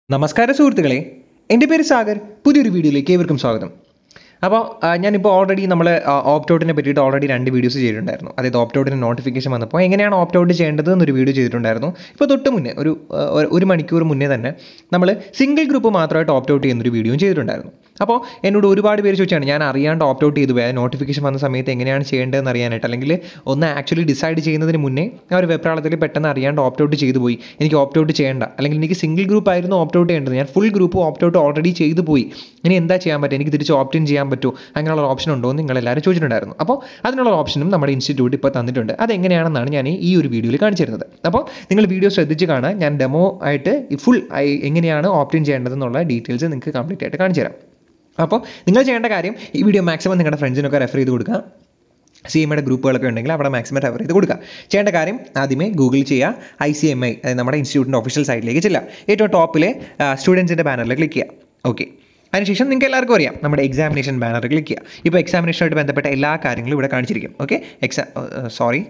നമസ്കാരം സുഹൃത്തുക്കളെ എൻ്റെ പേര് സാഗർ പുതിയൊരു വീഡിയോയിലേക്ക് ഏവർക്കും സ്വാഗതം അപ്പോൾ ഞാനിപ്പോൾ ഓൾറെഡി നമ്മൾ ഓപ്റ്റ് ഔട്ടിനെ പറ്റിയിട്ട് ഓൾറെഡി രണ്ട് വീഡിയോസ് ചെയ്തിട്ടുണ്ടായിരുന്നു അതായത് ഓപ്റ്റ് ഔട്ടിന് നോട്ടിഫിക്കേഷൻ വന്നപ്പോൾ എങ്ങനെയാണ് ഓപ്റ്റ് ഔട്ട് ചെയ്യേണ്ടത് എന്നൊരു വീഡിയോ ചെയ്തിട്ടുണ്ടായിരുന്നു ഇപ്പോൾ തൊട്ട് മുന്നേ ഒരു ആ, ഒരു- ഒരു മണിക്കൂർ മുന്നേ തന്നെ നമ്മൾ സിംഗിൾ ഗ്രൂപ്പ് മാത്രമായിട്ട് ഓപ്റ്റ് ഔട്ട് ചെയ്യുന്നൊരു വീഡിയോയും ചെയ്തിട്ടുണ്ടായിരുന്നു അപ്പോൾ എന്നോട് ഒരുപാട് പേര് ചോദിച്ചാണ് ഞാൻ അറിയാണ്ട് ഓപ്റ്റ് ഔട്ട് ചെയ്തു പോയാൽ നോട്ടിഫിക്കേഷൻ വന്ന സമയത്ത് എങ്ങനെയാണ് ചെയ്യേണ്ടതെന്ന് അറിയാനായിട്ട് അല്ലെങ്കിൽ ഒന്ന് ആക്ച്വലി ഡിസൈഡ് ചെയ്യുന്നതിന് മുന്നേ ആ ഒരു വെപ്രാളത്തിൽ പെട്ടെന്ന് അറിയാണ്ട് ഓപ്റ്റ് ഔട്ട് ചെയ്തു പോയി എനിക്ക് ഓപ്റ്റ് ഔട്ട് ചെയ്യേണ്ട അല്ലെങ്കിൽ എനിക്ക് സിംഗിൾ ഗ്രൂപ്പ് ആയിരുന്നു ഓപ്റ്റ് ഔട്ട് ചെയ്യേണ്ടത് ഞാൻ full group opt out already ചെയ്തു പോയി ഇനി എന്താ ചെയ്യാൻ പറ്റുക എനിക്ക് തിരിച്ച് ഓപ്റ്റ് ഇൻ ചെയ്യാൻ പറ്റുമോ അങ്ങനെയുള്ള ഓപ്ഷൻ ഉണ്ടോ എന്ന് നിങ്ങൾ എല്ലാവരും ചോദിച്ചിട്ടുണ്ടായിരുന്നു അപ്പോൾ അതിനുള്ള ഓപ്ഷനും നമ്മുടെ ഇൻസ്റ്റിറ്റ്യൂട്ട് ഇപ്പോൾ തന്നിട്ടുണ്ട് അതെങ്ങനെയാണെന്നാണ് ഞാൻ ഈ ഒരു വീഡിയോയിൽ കാണിച്ചു തരുന്നത് അപ്പോൾ നിങ്ങൾ വീഡിയോ ശ്രദ്ധിച്ച് കാണാൻ ഞാൻ ഡെമോ ആയിട്ട് ഫുൾ എങ്ങനെയാണ് ഓപ്റ്റ് ഇൻ ചെയ്യേണ്ടതെന്നുള്ള ഡീറ്റെയിൽസ് നിങ്ങൾക്ക് കംപ്ലീറ്റ് ആയിട്ട് കാണിച്ചു തരാം അപ്പോൾ നിങ്ങൾ ചെയ്യേണ്ട കാര്യം ഈ വീഡിയോ മാക്സിമം നിങ്ങളുടെ ഫ്രണ്ട്സിനൊക്കെ റെഫർ ചെയ്ത് കൊടുക്കുക സി എം ഐയുടെ ഗ്രൂപ്പുകളൊക്കെ ഉണ്ടെങ്കിൽ അവിടെ മാക്സിമം റെഫർ ചെയ്ത് കൊടുക്കുക ചെയ്യേണ്ട കാര്യം ആദ്യമേ ഗൂഗിൾ ചെയ്യുക ഐ സി എം ഐ അതായത് നമ്മുടെ ഇൻസ്റ്റിറ്റ്യൂട്ടിൻ്റെ ഒഫീഷ്യൽ സൈറ്റിലേക്ക് ചെല്ലുക ഏറ്റവും ടോപ്പിലെ സ്റ്റുഡൻസിൻ്റെ ബാനറിൽ ക്ലിക്ക് ചെയ്യുക ഓക്കെ അതിനുശേഷം നിങ്ങൾക്ക് എല്ലാവർക്കും അറിയാം നമ്മുടെ എക്സാമിനേഷൻ ബാനർ ക്ലിക്ക് ചെയ്യുക ഇപ്പോൾ എക്സാമിനേഷനുമായിട്ട് ബന്ധപ്പെട്ട എല്ലാ കാര്യങ്ങളും ഇവിടെ കാണിച്ചിരിക്കും ഓക്കെ എക്സാ സോറി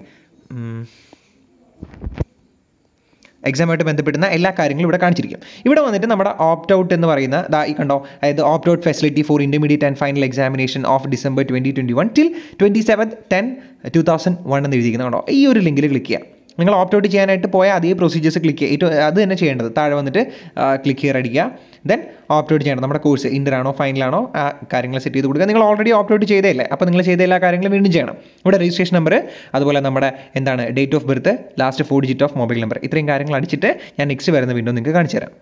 എക്സാമായിട്ട് ബന്ധപ്പെടുന്ന എല്ലാ കാര്യങ്ങളും ഇവിടെ കാണിച്ചിരിക്കും ഇവിടെ വന്നിട്ട് നമ്മുടെ ഓപ്റ്റ് ഔട്ട് എന്ന് പറയുന്ന ദാ ഈ കണ്ടോ അതായത് opt out facility for intermediate and final examination of December twenty twenty one till twenty seven ten two thousand one എന്ന് എഴുതിയിരിക്കുന്നത് കണ്ടോ ഈ ഒരു ലിങ്കിൽ ക്ലിക്ക് ചെയ്യാം നിങ്ങൾ ഓപ്റ്റ് ഔട്ട് ചെയ്യാനായിട്ട് പോയ അതേ പ്രൊസീജിയേഴ്സ് ക്ലിക്ക് ചെയ്യുക ഏറ്റവും അത് തന്നെ ചെയ്യേണ്ടത് താഴെ വന്നിട്ട് ക്ലിക്ക് ഹിയർ അടിക്കുക ദെൻ ഓപ്റ്റ് ഔട്ട് ചെയ്യണം നമ്മുടെ കോഴ്സ് ഇന്റർ ആണോ ഫൈനൽ ആണോ ആ കാര്യങ്ങൾ സെറ്റ് ചെയ്ത് കൊടുക്കുക നിങ്ങൾ ഓൾറെഡി ഓപ്റ്റ് ഔട്ട് ചെയ്തതല്ലേ അപ്പോൾ നിങ്ങൾ ചെയ്ത എല്ലാ കാര്യങ്ങളും വീണ്ടും ചെയ്യണം ഇവിടെ രജിസ്ട്രേഷൻ നമ്പർ അതുപോലെ നമ്മുടെ എന്താണ് date of birth last four digit of mobile number ഇത്രയും കാര്യങ്ങൾ അടിച്ചിട്ട് ഞാൻ നെക്സ്റ്റ് വരുന്ന വിൻഡോ നിങ്ങൾക്ക് കാണിച്ചു തരാം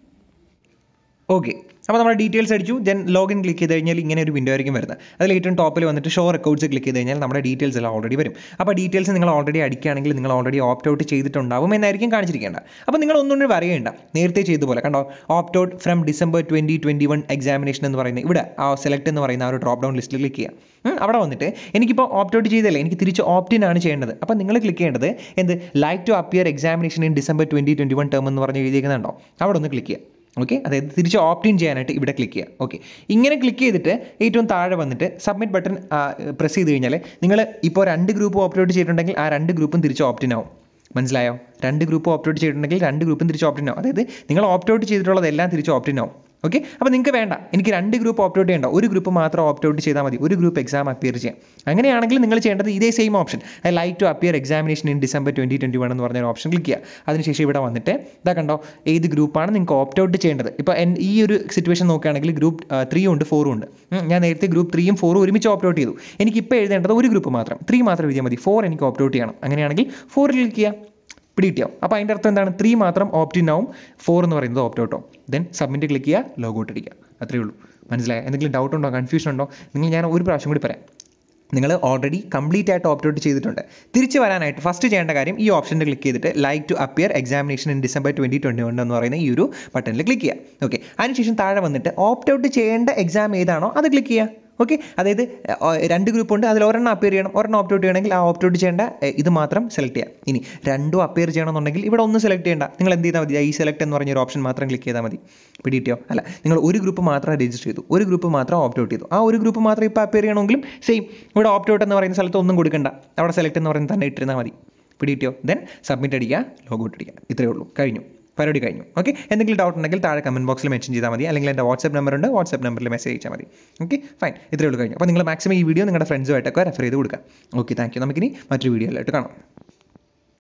ഓക്കെ അപ്പോൾ നമ്മൾ ഡീറ്റെയിൽസ് അടിച്ചു ദെൻ ലോഗിൻ ക്ലിക്ക് ചെയ്ത് കഴിഞ്ഞാൽ ഇങ്ങനെ ഒരു വിൻഡോ ആയിരിക്കും വരുന്നത് അതിൽ ഏറ്റവും ടോപ്പിൽ വന്നിട്ട് ഷോ റെക്കോർഡ്സ് ക്ലിക്ക് ചെയ്ത് കഴിഞ്ഞാൽ നമ്മുടെ ഡീറ്റെയിൽസ് എല്ലാം ഓൾറെഡി വരും അപ്പോൾ ഡീറ്റെയിൽസ് നിങ്ങൾ ഓൾറെഡി അടിക്കുകയാണെങ്കിൽ നിങ്ങൾ ഓൾറെഡി ഓപ്റ്റ് ഔട്ട് ചെയ്തിട്ടുണ്ടാവും എന്നായിരിക്കും കാണിച്ചിരിക്കേണ്ട അപ്പോൾ നിങ്ങൾ ഒന്നുകൂടി പറയേണ്ട നേരത്തെ ചെയ്ത പോലെ കണ്ടോ opt out from December twenty twenty one examination എന്ന് പറയുന്നത് ഇവിടെ ആ സെലക്ട് എന്ന് പറയുന്ന ആ ഒരു ഡ്രോപ്പ് ഡൗൺ ലിസ്റ്റിൽ ക്ലിക്ക് ചെയ്യുക ഉം, അവിടെ വന്നിട്ട് എനിക്കിപ്പോൾ ഓപ്റ്റ് ഔട്ട് ചെയ്തല്ലേ എനിക്ക് തിരിച്ച് ഓപ്റ്റ് ഇൻ ആണ് ചെയ്യേണ്ടത് അപ്പോൾ നിങ്ങൾ ക്ലിക്ക് ചെയ്യേണ്ടത് എന്ത് like to appear examination in December twenty twenty one term എന്ന് പറഞ്ഞ് എഴുതിയിരിക്കുന്നുണ്ടോ അവിടെ ഒന്ന് ക്ലിക്ക് ചെയ്യുക ഓക്കെ അതായത് തിരിച്ച് ഓപ്റ്റ് ഇൻ ചെയ്യാനായിട്ട് ഇവിടെ ക്ലിക്ക് ചെയ്യുക ഓക്കെ ഇങ്ങനെ ക്ലിക്ക് ചെയ്തിട്ട് ഏറ്റവും താഴെ വന്നിട്ട് സബ്മിറ്റ് ബട്ടൺ പ്രസ് ചെയ്ത് കഴിഞ്ഞാൽ നിങ്ങൾ ഇപ്പോൾ രണ്ട് ഗ്രൂപ്പ് ഓപ്റ്റ് ഔട്ട് ചെയ്തിട്ടുണ്ടെങ്കിൽ ആ രണ്ട് ഗ്രൂപ്പും തിരിച്ച് ഓപ്റ്റ് ഇൻ ആവും മനസ്സിലായോ രണ്ട് ഗ്രൂപ്പ് ഓപ്റ്റ് ഔട്ട് ചെയ്തിട്ടുണ്ടെങ്കിൽ രണ്ട് ഗ്രൂപ്പും തിരിച്ച് ഓപ്റ്റ് ഇൻ ആവും അതായത് നിങ്ങൾ ഓപ്റ്റ് ഔട്ട് ചെയ്തിട്ടുള്ളതെല്ലാം തിരിച്ച് ഓപ്റ്റ് ഇൻ ആവും ഓക്കെ അപ്പോൾ നിങ്ങൾക്ക് വേണ്ട എനിക്ക് രണ്ട് ഗ്രൂപ്പ് ഓപ്റ്റ് ഔട്ട് ചെയ്യണ്ട ഒരു ഗ്രൂപ്പ് മാത്രം ഓപ്റ്റ് ഔട്ട് ചെയ്താൽ മതി ഒരു ഗ്രൂപ്പ് എക്സാം അപ്പിയർ ചെയ്യാം അങ്ങനെയാണെങ്കിൽ നിങ്ങൾ ചെയ്യേണ്ടത് ഇതേ same option I like to appear examination in December twenty twenty one എന്ന് പറഞ്ഞ ഒരു ഓപ്ഷൻ ക്ലിക്ക് ചെയ്യുക അതിനുശേഷം ഇവിടെ വന്നിട്ട് ഇതാ കണ്ടോ ഏത് ഗ്രൂപ്പാണ് നിങ്ങൾക്ക് ഓപ്റ്റ് ഔട്ട് ചെയ്യേണ്ടത് ഇപ്പോൾ എൻ- ഈ ഒരു സിറ്റുവേഷൻ നോക്കുകയാണെങ്കിൽ ഗ്രൂപ്പ് ത്രീയും ഉണ്ട് ഫോറും ഉണ്ട് ഉം, ഞാൻ നേരത്തെ ഗ്രൂപ്പ് ത്രീയും ഫോറും ഒരുമിച്ച് ഓപ്റ്റ് ഔട്ട് ചെയ്തു എനിക്ക് ഇപ്പോൾ എഴുതേണ്ടത് ഒരു ഗ്രൂപ്പ് മാത്രം ത്രീ മാത്രം എഴുതിയാൽ മതി ഫോർ എനിക്ക് ഓപ്റ്റ് ഔട്ട് ചെയ്യണം അങ്ങനെയാണെങ്കിൽ ഫോറിൽ ക്ലിക്ക് ചെയ്യുക പിടികിട്ടിയോ അപ്പോൾ അതിൻ്റെ അർത്ഥം എന്താണ് ത്രീ മാത്രം ഓപ്റ്റ് ഇൻ ആവും ഫോർ എന്ന് പറയുന്നത് ഓപ്റ്റ് ഔട്ടോ ദെൻ സബ്മിറ്റ് ക്ലിക്ക് ചെയ്യുക ലോഗ് ഔട്ട് അടിക്കുക അത്രയേ ഉള്ളൂ മനസ്സിലായോ എന്തെങ്കിലും ഡൗട്ട് ഉണ്ടോ കൺഫ്യൂഷൻ ഉണ്ടോ നിങ്ങൾ ഞാൻ ഒരു പ്രാവശ്യം കൂടി പറയാം നിങ്ങൾ ഓൾറെഡി കംപ്ലീറ്റ് ആയിട്ട് ഓപ്റ്റ് ഔട്ട് ചെയ്തിട്ടുണ്ട് തിരിച്ച് വരാനായിട്ട് ഫസ്റ്റ് ചെയ്യേണ്ട കാര്യം ഈ ഓപ്ഷനിൽ ക്ലിക്ക് ചെയ്തിട്ട് like to appear examination in December twenty twenty one എന്ന് പറയുന്ന ഈ ഒരു ബട്ടണിൽ ക്ലിക്ക് ചെയ്യുക ഓക്കെ അതിനുശേഷം താഴെ വന്നിട്ട് ഓപ്റ്റ് ഔട്ട് ചെയ്യേണ്ട എക്സാം ഏതാണോ അത് ക്ലിക്ക് ചെയ്യുക ഓക്കെ അതായത് അഹ് രണ്ട് ഗ്രൂപ്പ് ഉണ്ട് അതിൽ ഒരെണ്ണം അപ്പിയർ ചെയ്യണം ഒരെണ്ണം ഓപ്റ്റ് ഔട്ട് ചെയ്യണമെങ്കിൽ ആ ഓപ്റ്റ് ഔട്ട് ചെയ്യേണ്ട എഹ് ഇത് മാത്രം സെലക്ട് ചെയ്യാം ഇനി രണ്ടും അപ്പിയർ ചെയ്യണമെന്നുണ്ടെങ്കിൽ ഇവിടെ ഒന്നും സെലക്ട് ചെയ്യേണ്ട നിങ്ങൾ എന്ത് ചെയ്താൽ മതി ഈ സെലക്ട് എന്ന് പറഞ്ഞ ഒരു ഓപ്ഷൻ മാത്രം ക്ലിക്ക് ചെയ്താൽ മതി പിടിയിട്ടോ അല്ല നിങ്ങൾ ഒരു ഗ്രൂപ്പ് മാത്രം രജിസ്റ്റർ ചെയ്തു ഒരു ഗ്രൂപ്പ് മാത്രം ഓപ്റ്റ് ഔട്ട് ചെയ്തു ആ ഒരു ഗ്രൂപ്പ് മാത്രം ഇപ്പോൾ അപ്പിയർ ചെയ്യണമെങ്കിലും സെയിം ഇവിടെ ഓപ്റ്റ് ഔട്ട് എന്ന് പറയുന്ന സ്ഥലത്ത് ഒന്നും കൊടുക്കണ്ട അവിടെ സെലക്ട് എന്ന് പറയുന്നത് തന്നെ ഇട്ടിരുന്നാൽ മതി പിടിയിട്ടോ ദെൻ സബ്മിറ്റ് അടിക്കുക ലോഗ് ഔട്ട് അടിക്കുക ഇത്രയേ ഉള്ളൂ കഴിഞ്ഞു പരിപാടി കഴിഞ്ഞു ഓക്കെ എന്തെങ്കിലും ഡൗട്ട് ഉണ്ടെങ്കിൽ താഴെ കമൻറ്റ് ബോക്സിൽ മെൻഷൻ ചെയ്താൽ മതി അല്ലെങ്കിൽ എൻ്റെ വാട്സ്ആപ്പ് നമ്പർ ഉണ്ട് വാട്സ്ആപ്പ് നമ്പറിൽ മെസ്സേജ് അയച്ചാൽ മതി ഓക്കെ ഫൈൻ ഇത്രയേ ഉള്ളൂ കഴിഞ്ഞു അപ്പോൾ നിങ്ങൾ മാക്സിമം ഈ വീഡിയോ നിങ്ങളുടെ ഫ്രണ്ട്സുമായിട്ടൊക്കെ റെഫർ ചെയ്ത് കൊടുക്കുക ഓക്കെ താങ്ക് യു നമുക്കിനി മറ്റൊരു വീഡിയോയിലായിട്ട് കാണാം